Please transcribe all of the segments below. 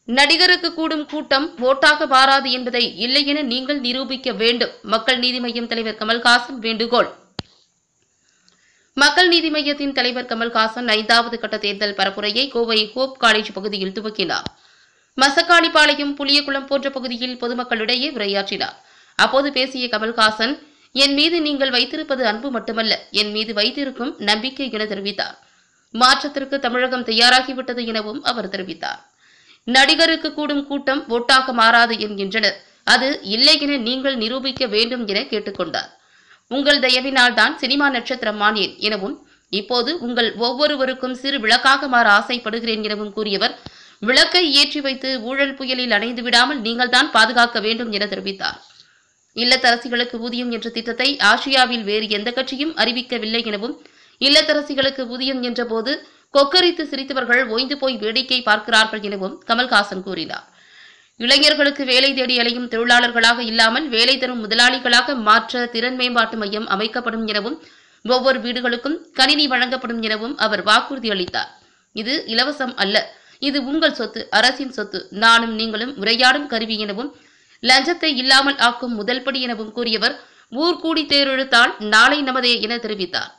நடிகருக்கு கூடும் கூட்டம் ஓட்டாக மாறாது என்பதை இல்லை என நீங்கள் நிரூபிக்க வேண்டும் மக்கள் நீதி மய்யம் தலைவர் கமல்ஹாசன் வேண்டுகோள் மக்கள் நீதி மய்யத்தின் தலைவர் கமல்ஹாசன் ஐந்தாவது கட்ட தேர்தல் பரப்புரையை கோவை ஹோப் காலேஜ் பகுதியில் துவக்கினார் மசக்காளிப்பாளையம் புளியகுளம் போன்ற பகுதியில் பொதுமக்களிடையே உரையாற்றினார் அப்போது பேசிய கமல்ஹாசன் என் மீது நீங்கள் வைத்திருப்பது அன்பு மட்டுமல்ல என் மீது வைத்திருக்கும் நம்பிக்கை என தெரிவித்தார் மாற்றத்திற்கு தமிழகம் தயாராகிவிட்டது எனவும் அவர் தெரிவித்தார் நடிகருக்கு கூடும் கூட்டம் ஓட்டாக மாறாது என்கின்றனர் அது இல்லை என நீங்கள் நிரூபிக்க வேண்டும் என கேட்டுக்கொண்டார் உங்கள் தயவினால் தான் சினிமா நட்சத்திரம் மானேன் எனவும் இப்போது உங்கள் ஒவ்வொருவருக்கும் சிறு விளக்காக மாற ஆசைப்படுகிறேன் எனவும் கூறியவர் விளக்கை ஏற்றி வைத்து ஊழல் புயலில் அணைந்து விடாமல் நீங்கள்தான் பாதுகாக்க வேண்டும் என தெரிவித்தார் இல்லத்தரசிகளுக்கு ஊதியம் என்ற திட்டத்தை ஆசியாவில் வேறு எந்த கட்சியும் அறிவிக்கவில்லை எனவும் இல்லத்தரசிகளுக்கு ஊதியம் என்றபோது கொக்கரித்து சிரித்தவர்கள் ஓய்ந்து போய் வேடிக்கை பார்க்கிறார்கள் எனவும் கமல்ஹாசன் கூறினார் இளைஞர்களுக்கு வேலை தேடி அலையும் தொழிலாளர்களாக இல்லாமல் வேலை தரும் முதலாளிகளாக மாற்ற திறன் மேம்பாட்டு மையம் அமைக்கப்படும் எனவும் ஒவ்வொரு வீடுகளுக்கும் கணினி வழங்கப்படும் எனவும் அவர் வாக்குறுதி அளித்தார் இது இலவசம் அல்ல இது உங்கள் சொத்து அரசின் சொத்து நானும் நீங்களும் உரையாடும் கருவி எனவும் லஞ்சத்தை இல்லாமல் ஆக்கும் முதல் படி எனவும் கூறியவர் ஊர் கூடி தேரெழுத்தால் நாளை நமதே என தெரிவித்தார்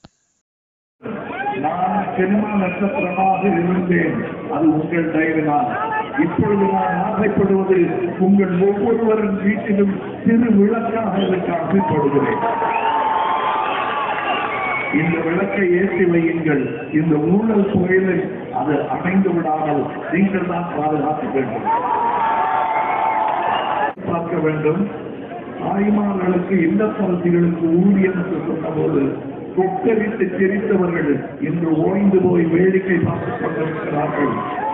நான் சினிமா நட்சத்திரமாக இருந்தேன் அது உங்கள் தயவினால் இப்பொழுது நான் ஆசைப்படுவது உங்கள் ஒவ்வொருவரின் வீட்டிலும் சிறு விளக்காக இருக்க ஆசைப்படுகிறேன் இந்த விளக்கை ஏற்றி வையுங்கள் இந்த ஊழல் புயலை அது அணைந்து விடாமல் நீங்கள் தான் பாதுகாக்க வேண்டும் பார்க்க வேண்டும் தாய்மார்களுக்கு இல்லத்தரசிகளுக்கு ஊதியம் என்று சொன்னபோது கொக்கரித்து சிரித்தவர்கள் இன்று ஓய்ந்து போய் வேடிக்கை பார்த்துக் கொண்டிருக்கிறார்கள்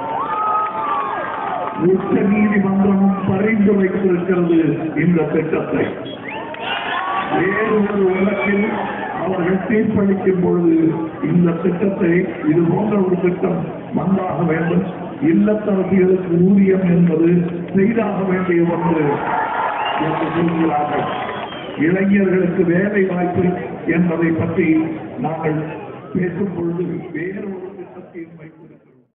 உச்ச நீதிமன்றமும் பரிந்து வைத்திருக்கிறது இந்த திட்டத்தை வேறு ஒரு வழக்கில் அவர்கள் தீர்ப்பளிக்கும் பொழுது இந்த திட்டத்தை இது போன்ற ஒரு திட்டம் வந்தாக வேண்டும் இல்லத்தரசிகளுக்கு ஊதியம் என்பது செய்தாக வேண்டிய ஒன்று என்று சொல்கிறார்கள் இளைஞர்களுக்கு வேலை வாய்ப்பு என்பதை பற்றி நாங்கள் பேசும் பொழுது வேறு ஒரு திட்டத்தின்